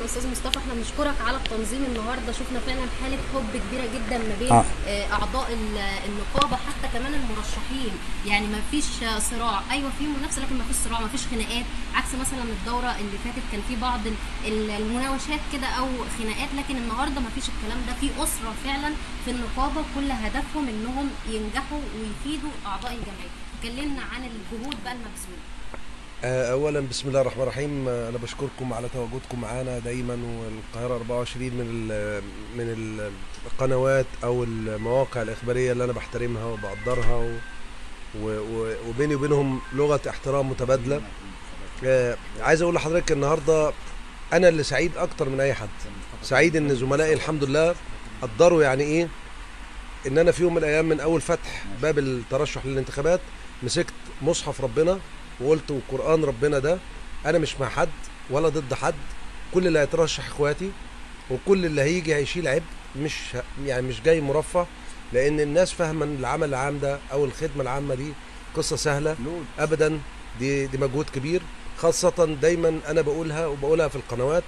استاذ مصطفى احنا بنشكرك على التنظيم النهارده شفنا فعلا حاله حب كبيره جدا ما بين آه. آه. اعضاء ال- النقابه حتى كمان المرشحين يعني ما فيش صراع ايوه في منافسه لكن ما فيش صراع ما فيش خناقات عكس مثلا الدوره اللي فاتت كان في بعض ال- ال- المناوشات كده او خناقات لكن النهارده ما فيش الكلام ده في اسره فعلا في النقابه كل هدفهم انهم ينجحوا ويفيدوا اعضاء الجمعيه كلمنا عن الجهود بقى المبذوله آه، اولا بسم الله الرحمن الرحيم آه، انا بشكركم على تواجدكم معانا دايما والقاهره 24 من ال من ال- القنوات او المواقع الاخباريه اللي انا بحترمها وبقدرها و و و وبيني وبينهم لغه احترام متبادله آه، عايز اقول لحضرتك النهارده انا اللي سعيد اكتر من اي حد سعيد ان زملائي الحمد لله قدروا يعني ايه ان انا في يوم من الايام من اول فتح باب الترشح للانتخابات مسكت مصحف ربنا وقلت وقران ربنا ده انا مش مع حد ولا ضد حد كل اللي هيترشح اخواتي وكل اللي هيجي هيشيل عبء مش ه- يعني مش جاي مرفه لان الناس فاهمه ان العمل العام ده او الخدمه العامه دي قصه سهله ابدا دي دي مجهود كبير خاصه دايما انا بقولها وبقولها في القنوات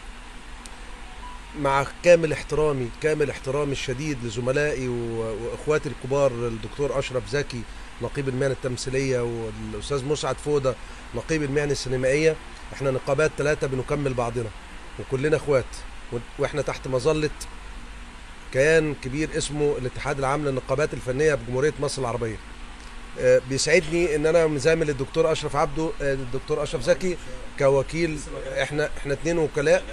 مع كامل احترامي كامل احترامي الشديد لزملائي و- واخواتي الكبار الدكتور اشرف زكي نقيب المهنه التمثيليه والاستاذ مسعد فوده نقيب المهنه السينمائيه احنا نقابات ثلاثه بنكمل بعضنا وكلنا اخوات و- واحنا تحت مظله كيان كبير اسمه الاتحاد العام للنقابات الفنيه بجمهوريه مصر العربيه آه، بيسعدني ان انا مزامل الدكتور اشرف عبده آه، الدكتور اشرف زكي كوكيل احنا احنا اتنين وكلاء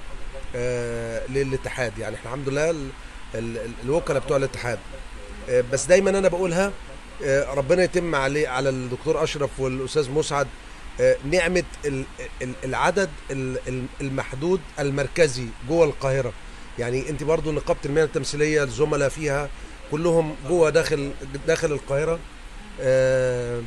آه، للاتحاد يعني احنا الحمد لله ال- ال- ال- الوكلاء بتوع الاتحاد آه، بس دايما انا بقولها آه، ربنا يتم عليه على الدكتور اشرف والاستاذ مسعد آه، نعمه ال- ال- العدد ال- ال- المحدود المركزي جوه القاهره يعني انت برضو نقابه المهنه التمثيليه الزملاء فيها كلهم جوه داخل داخل القاهره آه،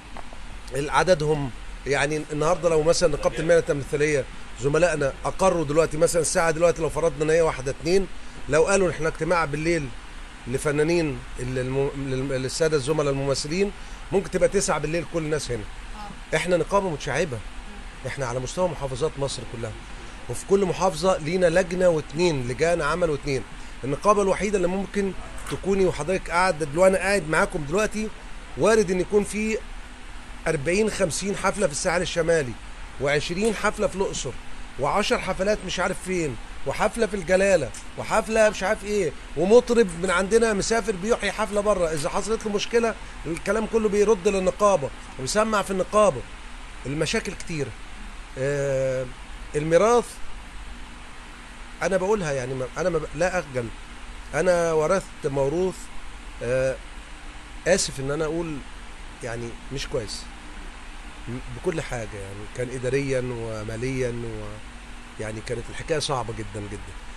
عددهم يعني النهارده لو مثلا نقابه المهنه التمثيليه زملائنا اقروا دلوقتي مثلا الساعه دلوقتي لو فرضنا ان هي واحده اتنين لو قالوا احنا اجتماع بالليل لفنانين ال- الم- لل- للساده الزملاء الممثلين ممكن تبقى تسعة بالليل كل الناس هنا احنا نقابه متشعبه احنا على مستوى محافظات مصر كلها وفي كل محافظه لينا لجنه واتنين لجان عمل واتنين النقابه الوحيده اللي ممكن تكوني وحضرتك قاعد دلوقتي انا قاعد معاكم دلوقتي وارد ان يكون في 40 50 حفله في الساحل الشمالي و20 حفله في الاقصر و10 حفلات مش عارف فين وحفله في الجلاله وحفله مش عارف ايه ومطرب من عندنا مسافر بيحيي حفله بره اذا حصلت له مشكله الكلام كله بيرد للنقابه وبيسمع في النقابه المشاكل كتيره آه الميراث انا بقولها يعني ما انا ما ب- لا اخجل انا ورثت موروث آه اسف ان انا اقول يعني مش كويس م- بكل حاجه يعني كان اداريا وماليا و يعني كانت الحكايه صعبه جدا جدا